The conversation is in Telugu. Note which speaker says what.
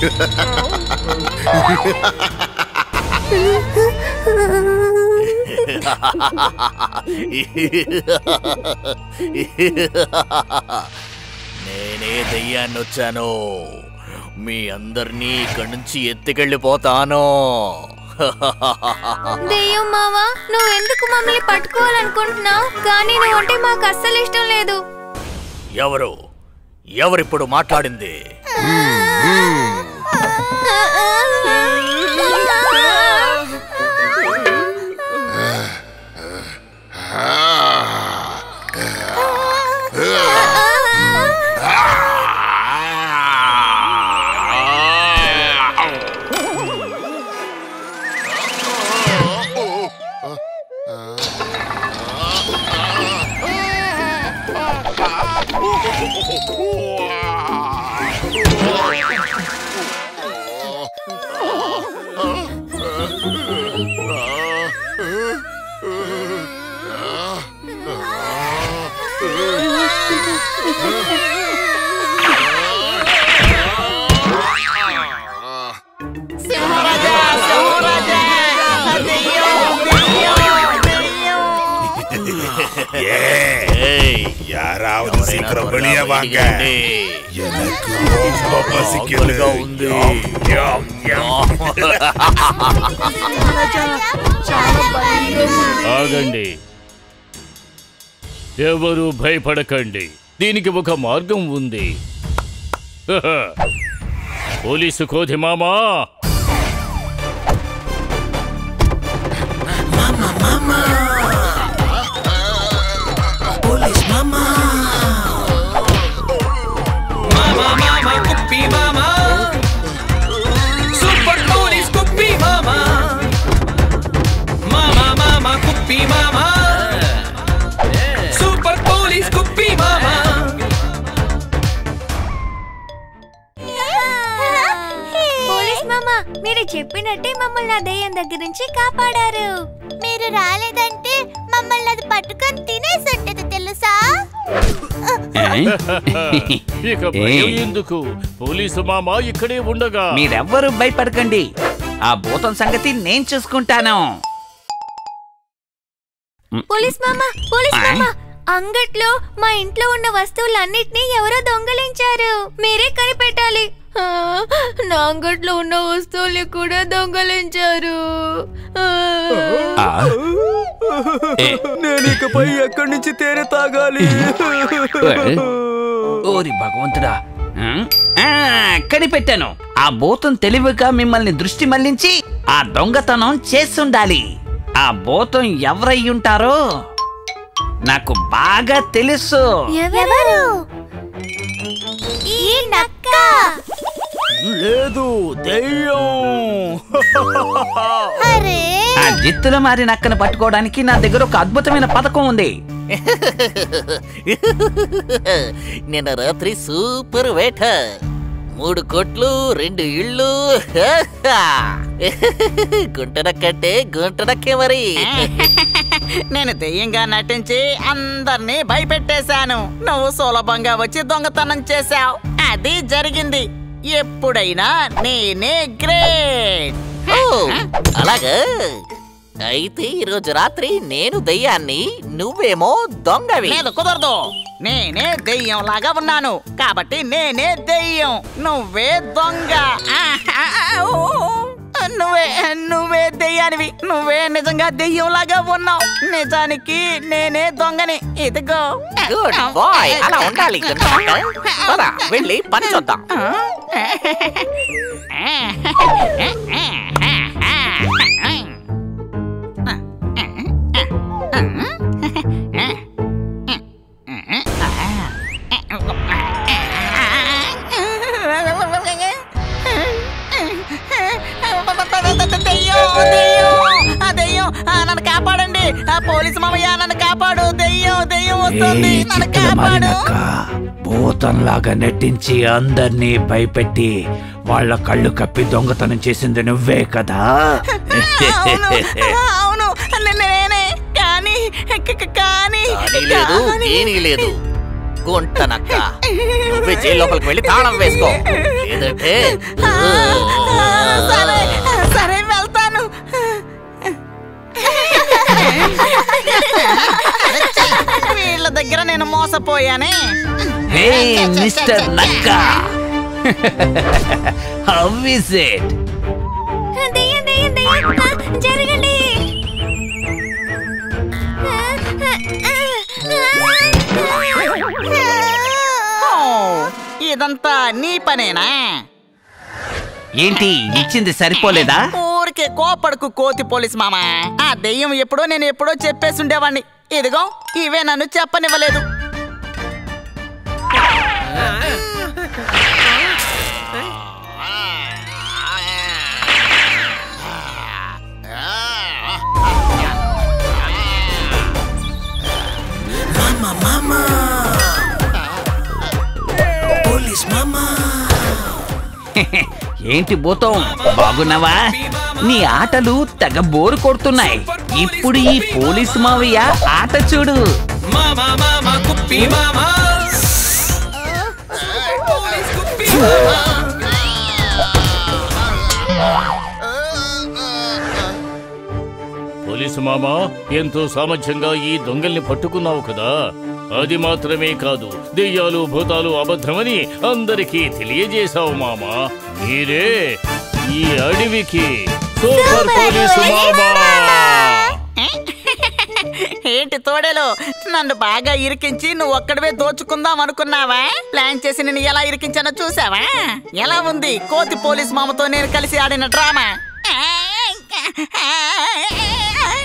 Speaker 1: నేనే దయ్యాన్ని వచ్చాను మీ అందరినీ ఇక్కడి నుంచి ఎత్తుకెళ్ళిపోతాను
Speaker 2: దెయ్యం మావా నువ్వెందుకు మమ్మల్ని పట్టుకోవాలనుకుంటున్నావు కానీ నువ్వంటే మాకు అస్సలు ఇష్టం లేదు
Speaker 1: ఎవరు ఎవరిప్పుడు మాట్లాడింది ஏய்,
Speaker 3: யாராவது
Speaker 1: ఎవరైనా
Speaker 3: சீக்கிரம்
Speaker 1: త్వరగా
Speaker 3: வெளியே
Speaker 1: బయటికి
Speaker 3: வாங்க
Speaker 1: రండి.
Speaker 3: எனக்கு ரொம்ப பசிக்குது
Speaker 1: ఆకలిగా ఉంది.
Speaker 3: யாம், யாம், யாம்.
Speaker 4: ఆగండి ఎవరు భయపడకండి దీనికి ఒక మార్గం ఉంది హహ. పోలీసు కోతి మామా
Speaker 5: Mama, mama, kuppy mama. Super police kuppy mama. Mama, mama, kuppy mama. Super police kuppy mama.
Speaker 2: Police మామా మీరు చెప్పినట్టే మమ్మల్ని ఆ దెయ్యం దగ్గర నుంచి కాపాడారు
Speaker 6: మీరు రాలేదంటే మమ్మల్ని అది పట్టుకొని తినేసుంటది తెలుసా
Speaker 4: ఇక భయం ఎందుకు పోలీసు మామా ఇక్కడే ఉండగా
Speaker 7: మీరెవ్వరూ భయపడకండి ఆ భూతం సంగతి నేను చూసుకుంటాను
Speaker 2: పోలీస్ మామా పోలీస్ మామా అంగట్లో మా ఇంట్లో ఉన్న వస్తువులన్నిటినీ ఎవరో దొంగలించారు మీరే కనిపెట్టాలి ఆ, నా అంగట్లో ఉన్న వస్తువులు కూడా దొంగలించారు ఆ.
Speaker 7: ఆ,
Speaker 5: నేను ఇకపై ఎక్కడి నుంచి తేనె తాగాలి
Speaker 7: ఏ? ఓరి భగవంతుడా ఉమ్, ఆ, కనిపెట్టాను ఆ భూతం తెలివిగా మిమ్మల్ని దృష్టి మళ్లించి ఆ దొంగతనం చేస్తుండాలి ఆ భూతం ఎవరై ఉంటారో నాకు బాగా తెలుసు
Speaker 2: ఎవరు
Speaker 6: ఈ నక్క
Speaker 1: లేదు దెయ్యం
Speaker 6: అరే
Speaker 7: ఆ జిత్తుల మారి నక్కను పట్టుకోవడానికి నా దగ్గర ఒక అద్భుతమైన పథకం ఉంది
Speaker 1: నిన్న రాత్రి సూపర్ వేట మూడు కోట్లు రెండు ఇళ్ళు గుంటనక్కంటే గుంటనక్కే మరి
Speaker 8: నేను దెయ్యంగా నటించి అందర్నీ భయపెట్టేశాను నువ్వు సులభంగా వచ్చి దొంగతనం చేశావు అది జరిగింది ఎప్పుడైనా నేనే గ్రేట్
Speaker 1: ఓ, అలాగా అయితే ఈరోజు రాత్రి నేను దయ్యాన్ని నువ్వేమో దొంగవి
Speaker 8: లేదు కుదరదు నేనే దెయ్యం లాగా ఉన్నాను కాబట్టి నేనే దెయ్యం నువ్వే దొంగ ఆహా, ఊ. నువ్వే నువ్వే దెయ్యానివి నువ్వే నిజంగా దెయ్యం లాగా ఉన్నావు నిజానికి నేనే దొంగని ఇదిగో
Speaker 1: గుడ్ బాయ్ అలా ఉండాలి గుంటనక్క. పద, వెళ్ళి పని చూద్దాం
Speaker 8: దెయ్యం దెయ్యం ఆ దెయ్యం ఆ, నన్ను కాపాడండి ఆ పోలీసు మామయ్య నన్ను కాపాడు దెయ్యం దెయ్యం వస్తుంది నన్ను కాపాడు
Speaker 7: భూతంలాగా నటించి అందర్నీ భయపెట్టి వాళ్ళ కళ్ళు కప్పి దొంగతనం చేసింది నువ్వే కదా
Speaker 8: అవును అవును నే- నేనే కానీ క- క- కానీ
Speaker 1: కానీ లేదు
Speaker 8: కానీ-
Speaker 1: ఏమీ లేదు గుంటనక్క నువ్వే జైలు లోపలికి వెళ్ళి తాళం వేసుకో లేదంటే
Speaker 8: సరే సరే వెళ్తాను వీళ్ళ దగ్గర నేను మోసపోయానే
Speaker 7: హే మిస్టర్ నక్క హౌ ఇస్ ఇట్
Speaker 2: దెయ్యం దెయ్యం దెయ్యం ఆ, జరగండి
Speaker 8: ఓ, ఇదంతా నీ పనేనా
Speaker 7: ఏంటి ఇచ్చింది సరిపోలేదా
Speaker 8: ఊరికే కోపడుకు కోతి పోలీస్ మామ ఆ దెయ్యం ఎప్పుడో నేను ఎప్పుడో చెప్పేసి ఉండేవాణ్ణి ఇదిగో ఇవే నన్ను చెప్పనివ్వలేదు
Speaker 7: ఏంటి భూతం బాగున్నావా నీ ఆటలు తెగ బోరు కొడుతున్నాయి ఇప్పుడు ఈ పోలీసు మావయ్య ఆట చూడు
Speaker 5: మామా మామా కుప్పి మామా పోలీస్ కుప్పి మామా
Speaker 4: పోలీసు మామా ఎంతో సామర్థ్యంగా ఈ దొంగల్ని పట్టుకున్నావు కదా అది మాత్రమే కాదు దెయ్యాలు భూతాలు అబద్ధమని అందరికీ తెలియజేశావు మామా మీరే ఈ అడవికి సూపర్ పోలీసు మామా
Speaker 8: ఏంటి తోడేలో నన్ను బాగా ఇరికించి నువ్వు ఒక్కడవే దోచుకుందాం అనుకున్నావా ప్లాన్ చేసి నేను ఎలా ఇరికించానో చూసావా ఎలా ఉంది కోతి పోలీస్ మామతో నేను కలిసి ఆడిన డ్రామా